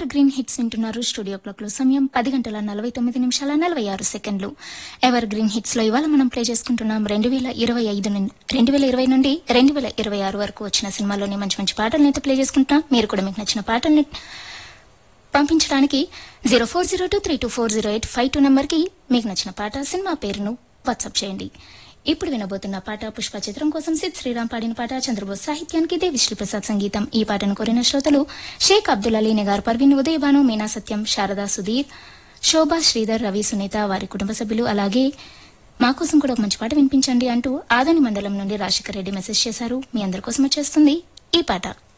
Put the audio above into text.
ever evergreen hits వింటున్నారు studio clock లో సమయం పది గంటల నలభై తొమ్మిది నిమిషాల నలభై ఆరు సెకండ్లు ఎవర్ గ్రీన్ హిట్స్ లో ఇవాళ మనం ప్లే చేసుకుంటున్నాం రెండు వేల ఇరవై ఐదు నుండి రెండు వేల ఇరవై నుండి రెండు వేల ఇరవై ఆరు వరకు వచ్చిన సినిమాల్లోని మంచి మంచి పాటలను అయితే ప్లే చేసుకుంటున్నాం మీరు కూడా మీకు నచ్చిన పాటల్ని పంపించడానికి zero four zero two three two four zero eight five two నెంబర్కి మీకు నచ్చిన పాట సినిమా పేరును వాట్సాప్ చేయండి ఇప్పుడు వినబోతున్న పాట పుష్ప చిత్రం కోసం సిద్ శ్రీరామ్ పాడిన పాట చంద్రబోస్ సాహిత్యానికి దేవి శ్రీప్రసాద్ సంగీతం ఈ పాటను కోరిన శ్రోతలు షేక్ అబ్దుల్ అలీ నిగార్ పర్వీన్ ఉదయభాను మీనా సత్యం శారదా సుధీర్ శోభా శ్రీధర్ రవి సునీత వారి కుటుంబ సభ్యులు అలాగే మా కోసం కూడా ఒక మంచి పాట వినిపించండి అంటూ ఆదని మండలం నుండి రాజశేఖర్ రెడ్డి మెసేజ్ చేశారు మీ అందరి కోసం వచ్చేస్తుంది ఈ పాట